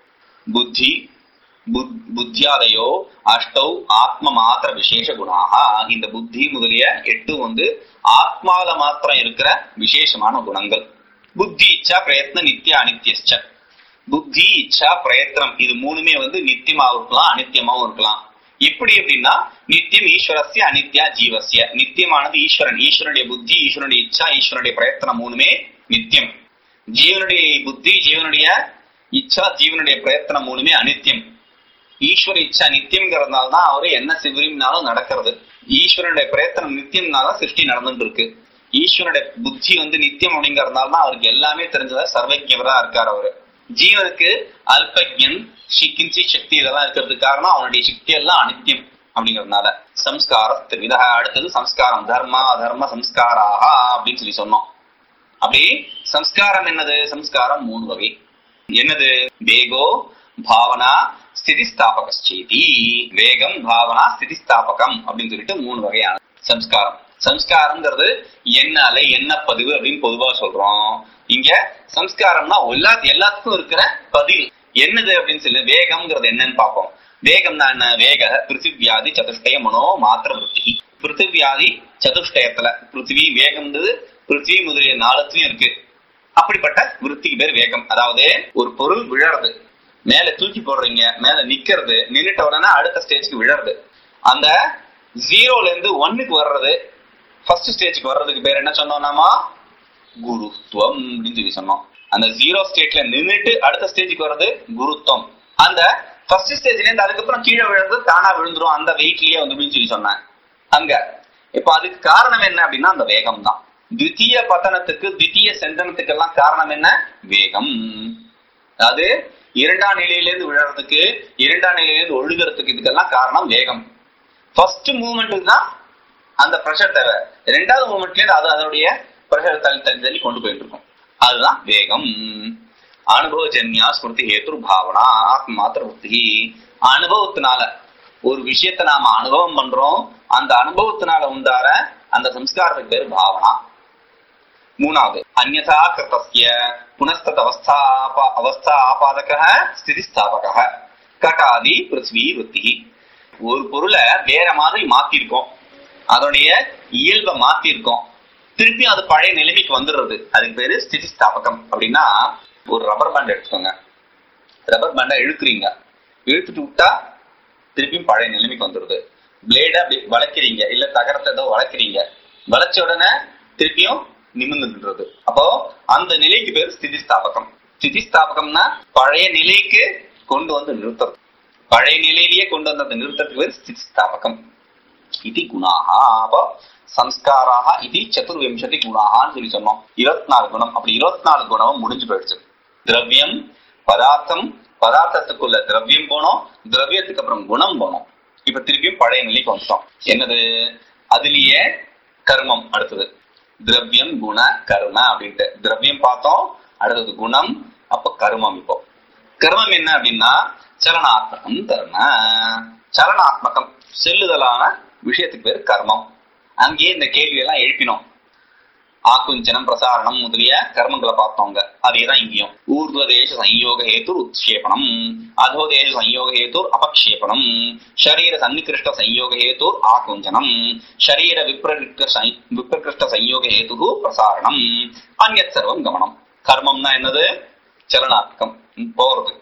புத்தி புத்- புத்தியாதயோ அஷ்டௌ ஆத்ம மாத்திர விசேஷ குணாக இந்த புத்தி முதலிய எட்டு வந்து ஆத்மால மாத்திரம் இருக்கிற விசேஷமான குணங்கள் புத்தி இச்சா பிரயத்ன நித்திய அனித்யச்ச புத்தி இச்சா பிரயத்னம் இது மூணுமே வந்து நித்தியமாவும் இருக்கலாம் அனித்தியமாவும் இருக்கலாம் எப்படி அப்படின்னா நித்தியம் ஈஸ்வரஸ்ய அனித்யா ஜீவஸ்ய நித்தியமானது ஈஸ்வரன் ஈஸ்வரனுடைய புத்தி ஈஸ்வரனுடைய இச்சா ஈஸ்வரனுடைய பிரயத்தனம் மூணுமே நித்தியம் ஜீவனுடைய புத்தி ஜீவனுடைய இச்சா ஜீவனுடைய பிரயத்தனம் மூணுமே அனித்தியம் ஈஸ்வர இச்சா நித்தியம்ங்கிறதுனால தான் அவரு என்ன விரும்பினாலும் நடக்கிறது ஈஸ்வரனுடைய பிரயத்தனம் நித்தியம்னால சிருஷ்டி நடந்துட்டு இருக்கு ஈஸ்வரனுடைய புத்தி வந்து நித்தியம் அப்படிங்கறதுனால தான் அவருக்கு எல்லாமே தெரிஞ்சதா சர்வஜவரா இருக்காரு அவரு ஜீவனுக்கு அல்பஜன் கிஞ்சி சக்தி இதெல்லாம் இருக்கிறதுக்கு காரணம் அவனுடைய சக்தி எல்லாம் அனித்தியம் அப்படிங்கறதுனால சம்ஸ்காரம் திருவிதா அடுத்தது சம்ஸ்காரம் தர்மா தர்ம சம்ஸ்காராக அப்படின்னு சொல்லி சொன்னோம் அப்படி சம்ஸ்காரம் என்னது சம்ஸ்காரம் மூணு வகை என்னது வேகோ பாவனா ஸ்திதிஸ்தாபகச்சேதி வேகம் பாவனா ஸ்திதிஸ்தாபகம் அப்படின்னு சொல்லிட்டு மூணு வகையான சம்ஸ்காரம் சம்ஸ்காரம்ங்கிறது என்ன அலை என்ன பதிவு அப்படின்னு பொதுவா சொல்றோம் இங்க சம்ஸ்காரம்னா எல்லா எல்லாத்துக்கும் இருக்கிற பதில் என்னது அப்படின்னு சொல்லி வேகம்ங்கிறது என்னன்னு பார்ப்போம் வேகம்னா என்ன வேக பிருத்திவியாதி சதுஷ்டய மனோ மாத்திர விருத்தி பிருத்திவியாதி சதுஷ்டயத்துல பிருத்திவி வேகம்ன்றது பிருத்திவி முதலிய நாளத்துலயும் இருக்கு அப்படிப்பட்ட விருத்திக்கு பேர் வேகம் அதாவது ஒரு பொருள் விழறது மேல தூக்கி போடுறீங்க மேல நிக்கிறது நின்னுட்ட உடனே அடுத்த ஸ்டேஜ்க்கு விழறது அந்த ஜீரோல இருந்து ஒன்னுக்கு வர்றது ஃபர்ஸ்ட் ஸ்டேஜ்க்கு வர்றதுக்கு பேர் என்ன சொன்னோம் நாம குருத்துவம் அப்படின்னு சொல்லி சொன்னோம் அந்த ஜீரோ ஸ்டேட்ல நின்னுட்டு அடுத்த ஸ்டேஜுக்கு வர்றது குருத்துவம் அந்த ஃபர்ஸ்ட் ஸ்டேஜ்ல இருந்து அதுக்கப்புறம் கீழே விழுறது தானா விழுந்துரும் அந்த வெயிட்லயே வந்து அப்படின்னு சொல்லி சொன்னேன் அங்க இப்ப அதுக்கு காரணம் என்ன அப்படின்னா அந்த வேகம் தான் தித்திய பத்தனத்துக்கு தித்திய செந்தனத்துக்கு எல்லாம் காரணம் என்ன வேகம் அதாவது இரண்டாம் நிலையிலிருந்து விழறதுக்கு இரண்டாம் நிலையிலிருந்து ஒழுகிறதுக்கு இதுக்கெல்லாம் காரணம் வேகம் ஃபர்ஸ்ட் மூவ்மெண்ட்டுக்கு தான் அந்த ப்ரெஷர் தேவை ரெண்டாவது மூமெண்ட்ல இருந்து அது அதனுடைய ப்ரெஷர் தள்ளி தள்ளி தள்ளி கொண்டு போயிட்டு இருக்கும் அதுதான் வேகம் அனுபவஜன்யா ஸ்மிருதி ஹேத்து பாவனா ஆத்ம மாத்திர புத்தி அனுபவத்தினால ஒரு விஷயத்த நாம அனுபவம் பண்றோம் அந்த அனுபவத்தினால உண்டார அந்த சம்ஸ்காரத்துக்கு பேரு பாவனா மூணாவது அந்நதா கிருத்தஸ்ய புனஸ்தத் அவஸ்தா ஆபா- அவஸ்தா ஆபாதக ஸ்திதிஸ்தாபக கட்டாதி பிருத்வி விருத்தி ஒரு பொருளை வேற மாதிரி மாத்திருக்கோம் அதோடைய இயல்பை மாத்திருக்கோம் திருப்பி அது பழைய நிலைமைக்கு வந்துடுறது அதுக்கு பேரு ஸ்திதிஸ்தாபகம் அப்படின்னா ஒரு ரப்பர் பேண்ட் எடுத்துக்கோங்க ரப்பர் பேண்டை இழுக்குறீங்க இழுத்துட்டு விட்டா திருப்பியும் பழைய நிலைமைக்கு வந்துடுது பிளேட அப்படி வளைக்கிறீங்க இல்ல தகரத்தை ஏதோ வளைக்கிறீங்க வளைச்ச உடனே திருப்பியும் நிமிர்ந்துடுறது அப்போ அந்த நிலைக்கு பேர் ஸ்திதிஸ்தாபகம் ஸ்திதிஸ்தாபகம்னா பழைய நிலைக்கு கொண்டு வந்து நிறுத்துறது பழைய நிலையிலேயே கொண்டு வந்து அந்த நிறுத்தத்துக்கு பேர் ஸ்திதிஸ்தாபகம் இது குணாக அப்போ சம்ஸ்காராக இது சதுர்விம்சதி குணாகான்னு சொல்லி சொன்னோம் இருபத்தி நாலு குணம் அப்படி இருபத்தி நாலு குணமும் முடிஞ்சு போயிடுச்சு திரவியம் பதார்த்தம் பதார்த்தத்துக்குள்ள திரவியம் போனோம் திரவியத்துக்கு அப்புறம் குணம் போனோம் இப்ப திருப்பியும் பழைய நிலைக்கு வந்துட்டோம் என்னது அதுலயே கர்மம் அடுத்தது திரவியம் குண கர்ம அப்படின்ட்டு திரவியம் பார்த்தோம் அடுத்தது குணம் அப்ப கர்மம் இப்போ கர்மம் என்ன அப்படின்னா சலனாத்மகம் கர்ம சலனாத்மகம் செல்லுதலான விஷயத்துக்கு பேர் கர்மம் அங்கேயே இந்த கேள்வி எல்லாம் எழுப்பினோம் ஆக்குஞ்சனம் பிரசாரணம் முதலிய கர்மங்களை பார்த்தோங்க அதேதான் இங்கேயும் ஊர்துவதேச சம்யோக ஹேத்து உத்ஷேபணம் அதோதேச சம்யோக ஹேத்து அபக்ஷேபணம் ஷரீர சன்னிகிருஷ்ட சம்யோக ஹேத்து ஆகுஞ்சனம் ஷரீர விப்ரகிருஷ்ட சை- விப்ரகிருஷ்ட சம்யோக ஹேத்து பிரசாரணம் அந்நத் சர்வம் கமனம் கர்மம்னா என்னது சலனாத்மகம் ம், போறது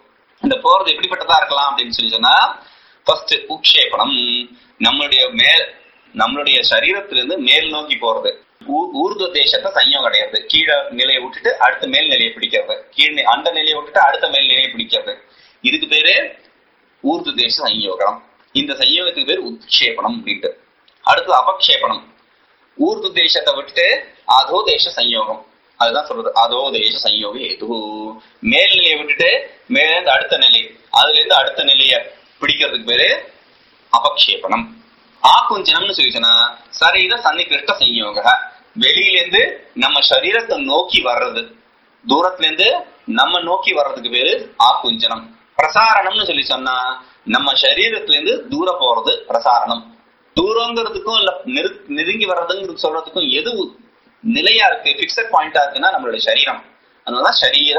இந்த போறது எப்படிப்பட்டதா இருக்கலாம் அப்படின்னு சொல்லி சொன்னா ஃபர்ஸ்ட் உக்ஷேபணம் நம்மளுடைய மேல் நம்மளுடைய சரீரத்திலிருந்து மேல் நோக்கி போறது ஊ- ஊர்துவ தேசத்தை சையம் கிடையாது கீழே நிலையை விட்டுட்டு அடுத்த மேல் நிலையை பிடிக்கிறது கீழ் நி- அந்த நிலையை விட்டுட்டு அடுத்த மேல் நிலையை பிடிக்கிறது இதுக்கு பேரு ஊர்து தேச சம்யோகம் இந்த சம்யோகத்துக்கு பேர் உத்ஷேபணம் அப்படின்ட்டு அடுத்து அபக்ஷேபணம் ஊர்து தேசத்தை விட்டுட்டு அதோ தேச சம்யோகம் அதுதான் சொல்றது அதோ தேச சம்யோக எது மேல் நிலையை விட்டுட்டு மேல இருந்து அடுத்த நிலை அதுல இருந்து அடுத்த நிலைய பிடிக்கிறதுக்கு பேரு அபக்ஷேபணம் ஆக்குஞ்சனம்னு சொல்லிச்சுன்னா சரீர சன்னிகிருஷ்ட சம்யோக வெளியில இருந்து நம்ம சரீரத்தை நோக்கி வர்றது தூரத்துல இருந்து நம்ம நோக்கி வர்றதுக்கு பேரு ஆக்குஞ்சனம் பிரசாரணம்னு சொல்லி சொன்னா நம்ம சரீரத்துல இருந்து தூர போறது பிரசாரணம் தூரங்கிறதுக்கும் இல்ல நெரு- நெருங்கி வர்றதுங்கிறது சொல்றதுக்கும் எது நிலையா இருக்கு பிக்சட் பாயிண்டா இருக்குன்னா நம்மளுடைய சரீரம் அதனாலதான் சரீர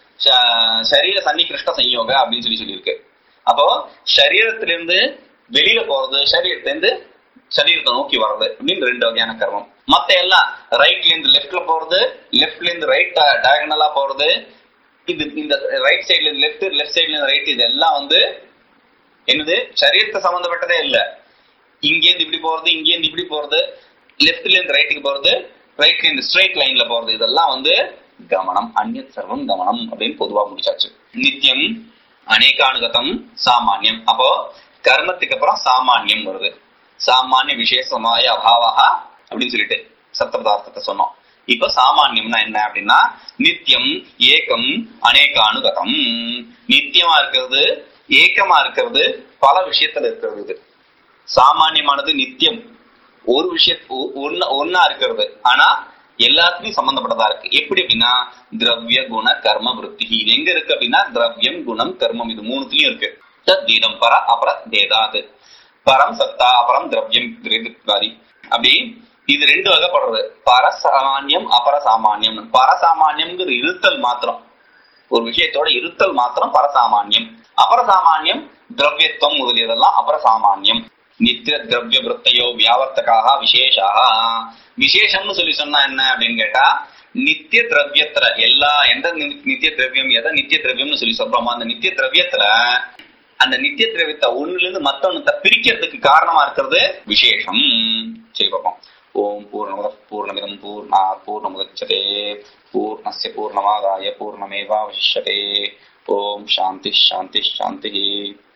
ச- சரீர சன்னிகிருஷ்ட சம்யோக அப்படின்னு சொல்லி சொல்லியிருக்கு அப்போ சரீரத்திலிருந்து வெளியில போறது சரீரத்துல இருந்து சரீரத்தை நோக்கி வர்றது அப்படின்னு ரெண்டு வகையான கர்மம் மத்த எல்லாம் ரைட்ல இருந்து லெஃப்ட்ல போறது லெஃப்ட்ல இருந்து ரைட் டயகனலா போறது இது இந்த ரைட் சைடுல இருந்து லெஃப்ட் லெஃப்ட் சைடுல இருந்து ரைட் இதெல்லாம் வந்து என்னது சரீரத்தை சம்பந்தப்பட்டதே இல்ல இங்கேருந்து இப்படி போறது இங்கேருந்து இப்படி போறது லெஃப்ட்ல இருந்து ரைட்டுக்கு போறது ரைட்ல இருந்து ஸ்ட்ரைட் லைன்ல போறது இதெல்லாம் வந்து கமனம் அந்நியத் சர்வம் கமனம் அப்படின்னு பொதுவா முடிச்சாச்சு நித்தியம் அநேகானுகதம் சாமானியம் அப்போ கர்மத்துக்கு அப்புறம் சாமானியம் வருது சாமானிய விசேஷமாய அபாவா அப்படின்னு சொல்லிட்டு சப்தபதார்த்தத்தை சொன்னோம் இப்ப சாமானியம்னா என்ன அப்படின்னா நித்தியம் ஏகம் அநேகானுகதம் நித்தியமா இருக்கிறது ஏக்கமா இருக்கிறது பல விஷயத்துல இருக்கிறது இது சாமானியமானது நித்தியம் ஒரு விஷய ஒ- ஒண்ணு ஒன்னா இருக்கிறது ஆனா எல்லாத்துலயும் சம்பந்தப்பட்டதா இருக்கு எப்படி அப்படின்னா திரவிய குண கர்ம விருத்தி இது எங்க இருக்கு அப்படின்னா திரவியம் குணம் கர்மம் இது மூணுத்துலயும் இருக்கு தீதம் பர அபர தேதாது பரம் சத்தா அபரம் திரவியம் திரேதாதி அப்படி இது ரெண்டு வகைப்படுறது பரசாமான்யம் அபரசாமான்யம் பரசாமான்யம்ங்கிற இருத்தல் மாத்திரம் ஒரு விஷயத்தோட இருத்தல் மாத்திரம் பரசாமான்யம் அபரசாமான்யம் திரவியத்துவம் முதலியதெல்லாம் அபரசாமான்யம் நித்திய திரவிய விருத்தையோ வியாவர்த்தகாக விசேஷாக விசேஷம்னு சொல்லி சொன்னா என்ன அப்படின்னு கேட்டா நித்திய திரவியத்துல எல்லா எந்த நி- நித்திய திரவியம் எதை நித்திய திரவியம்னு சொல்லி சொல்றோமோ அந்த நித்திய திரவியத்துல அந்த நித்திய திரவியத்தை ஒண்ணுல இருந்து மத்தொன்னு பிரிக்கிறதுக்கு காரணமா இருக்கிறது விசேஷம் சரி பார்ப்போம் ஓம் பூர்ணமத பூர்ணமிதம் பூர்ணா பூர்ணமுதச்சதே பூர்ணஸ்ய பூர்ணமாதாய பூர்ணமேவாவசிஷ்யதே ஓம் சாந்தி சாந்தி சாந்தி